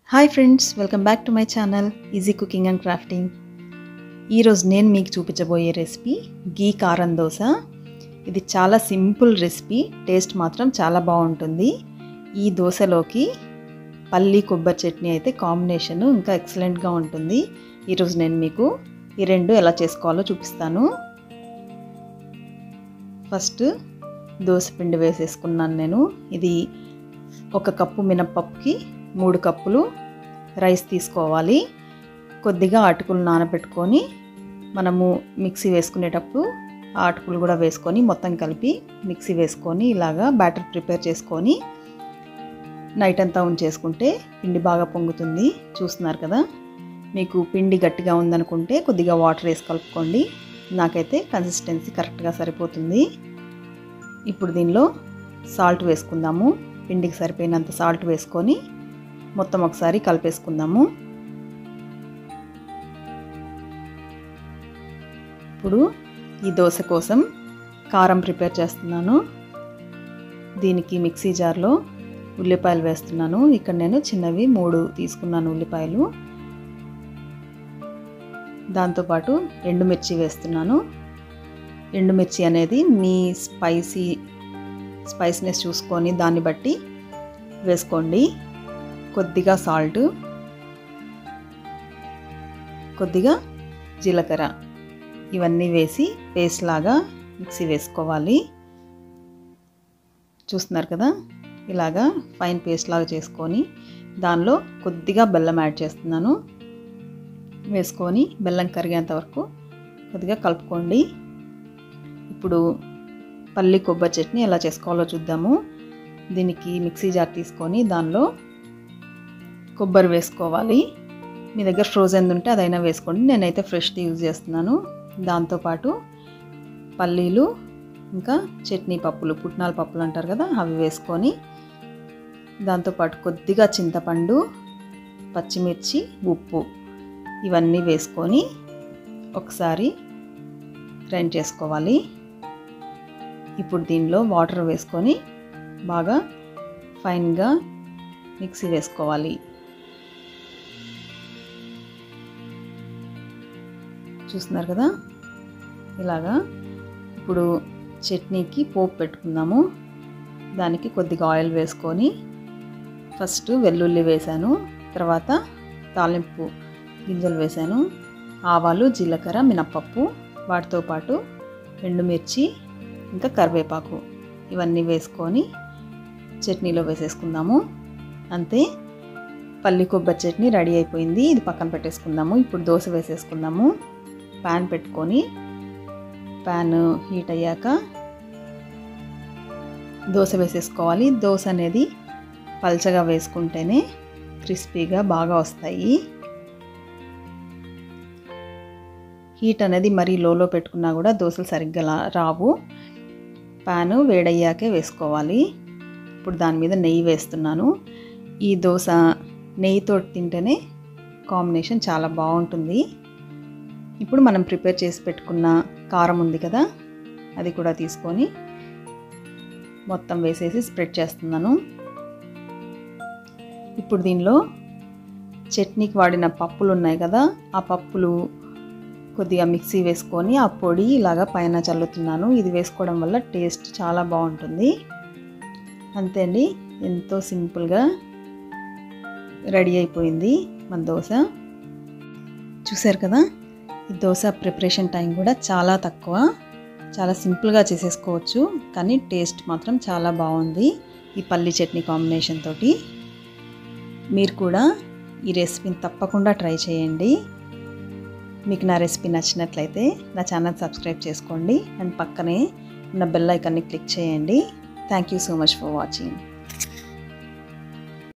hi friends welcome back to my channel easy cooking and crafting ఈరోజు నేను మీకు చూపించబోయే రెసిపీ గీ కారం దోశ ఇది చాలా సింపుల్ రెసిపీ టేస్ట్ మాత్రం చాలా బాగుంటుంది ఈ దోశలోకి పల్లి కొబ్బరి చట్నీ అయితే కాంబినేషన్ ఇంకా ఎక్సలెంట్గా ఉంటుంది ఈరోజు నేను మీకు ఈ రెండు ఎలా చేసుకోవాలో చూపిస్తాను ఫస్ట్ దోశ పిండి వేసేసుకున్నాను నేను ఇది ఒక కప్పు మినప్పప్పుకి మూడు కప్పులు రైస్ తీసుకోవాలి కొద్దిగా అటుకులు నానబెట్టుకొని మనము మిక్సీ వేసుకునేటప్పుడు ఆ అటుకులు కూడా వేసుకొని మొత్తం కలిపి మిక్సీ వేసుకొని ఇలాగా బ్యాటర్ ప్రిపేర్ చేసుకొని నైట్ అంతా ఉంచేసుకుంటే పిండి బాగా పొంగుతుంది చూస్తున్నారు కదా మీకు పిండి గట్టిగా ఉందనుకుంటే కొద్దిగా వాటర్ వేసి కలుపుకోండి నాకైతే కన్సిస్టెన్సీ కరెక్ట్గా సరిపోతుంది ఇప్పుడు దీనిలో సాల్ట్ వేసుకుందాము పిండికి సరిపోయినంత సాల్ట్ వేసుకొని మొత్తం ఒకసారి కలిపేసుకుందాము ఇప్పుడు ఈ దోశ కోసం కారం ప్రిపేర్ చేస్తున్నాను దీనికి మిక్సీ జార్లో ఉల్లిపాయలు వేస్తున్నాను ఇక్కడ నేను చిన్నవి మూడు తీసుకున్నాను ఉల్లిపాయలు దాంతోపాటు ఎండుమిర్చి వేస్తున్నాను ఎండుమిర్చి అనేది మీ స్పైసీ స్పైసీనెస్ చూసుకొని దాన్ని బట్టి వేసుకోండి కొద్దిగా సాల్ట్ కొద్దిగా జీలకర్ర ఇవన్నీ వేసి పేస్ట్ లాగా మిక్సీ వేసుకోవాలి చూస్తున్నారు కదా ఇలాగా ఫైన్ పేస్ట్ లాగా చేసుకొని దానిలో కొద్దిగా బెల్లం యాడ్ చేస్తున్నాను వేసుకొని బెల్లం కరిగేంత వరకు కొద్దిగా కలుపుకోండి ఇప్పుడు పల్లి కొబ్బరి చట్నీ ఎలా చేసుకోవాలో చూద్దాము దీనికి మిక్సీ జార్ తీసుకొని దానిలో కొబ్బరి వేసుకోవాలి మీ దగ్గర ఫ్రోజన్ ఉంటే అదైనా వేసుకోండి నేనైతే ఫ్రెష్ది యూజ్ చేస్తున్నాను దాంతోపాటు పల్లీలు ఇంకా చట్నీ పప్పులు పుట్నాల పప్పులు అంటారు కదా అవి వేసుకొని దాంతోపాటు కొద్దిగా చింతపండు పచ్చిమిర్చి ఉప్పు ఇవన్నీ వేసుకొని ఒకసారి గ్రైండ్ చేసుకోవాలి ఇప్పుడు దీనిలో వాటర్ వేసుకొని బాగా ఫైన్గా మిక్సీ వేసుకోవాలి చూస్తున్నారు కదా ఇలాగా ఇప్పుడు చట్నీకి పోపు పెట్టుకుందాము దానికి కొద్దిగా ఆయిల్ వేసుకొని ఫస్ట్ వెల్లుల్లి వేసాను తర్వాత తాలింపు గింజలు వేసాను ఆవాలు జీలకర్ర మినప్పప్పు వాటితో పాటు ఎండుమిర్చి ఇంకా కరివేపాకు ఇవన్నీ వేసుకొని చట్నీలో వేసేసుకుందాము అంతే పల్లి కొబ్బరి చట్నీ రెడీ అయిపోయింది ఇది పక్కన పెట్టేసుకుందాము ఇప్పుడు దోశ వేసేసుకుందాము ప్యాన్ పెట్టుకొని ప్యాన్ హీట్ అయ్యాక దోశ వేసేసుకోవాలి దోశ అనేది పల్చగా వేసుకుంటేనే క్రిస్పీగా బాగా వస్తాయి హీట్ అనేది మరీ లోలో పెట్టుకున్నా కూడా దోశలు సరిగ్గా రావు ప్యాను వేడయ్యాకే వేసుకోవాలి ఇప్పుడు దాని మీద నెయ్యి వేస్తున్నాను ఈ దోశ నెయ్యితో తింటేనే కాంబినేషన్ చాలా బాగుంటుంది ఇప్పుడు మనం ప్రిపేర్ చేసి పెట్టుకున్న కారం ఉంది కదా అది కూడా తీసుకొని మొత్తం వేసేసి స్ప్రెడ్ చేస్తున్నాను ఇప్పుడు దీనిలో చట్నీకి వాడిన పప్పులు ఉన్నాయి కదా ఆ పప్పులు కొద్దిగా మిక్సీ వేసుకొని ఆ పొడి ఇలాగా పైన చల్లుతున్నాను ఇది వేసుకోవడం వల్ల టేస్ట్ చాలా బాగుంటుంది అంతే అండి ఎంతో సింపుల్గా రెడీ అయిపోయింది మన దోశ చూసారు కదా ఈ దోశ ప్రిపరేషన్ టైం కూడా చాలా తక్కువ చాలా సింపుల్గా చేసేసుకోవచ్చు కానీ టేస్ట్ మాత్రం చాలా బాగుంది ఈ పల్లి చట్నీ కాంబినేషన్ తోటి మీరు కూడా ఈ రెసిపీని తప్పకుండా ట్రై చేయండి మీకు నా రెసిపీ నచ్చినట్లయితే నా ఛానల్ సబ్స్క్రైబ్ చేసుకోండి అండ్ పక్కనే ఉన్న బెల్ ఐకాన్ని క్లిక్ చేయండి thank you so much for watching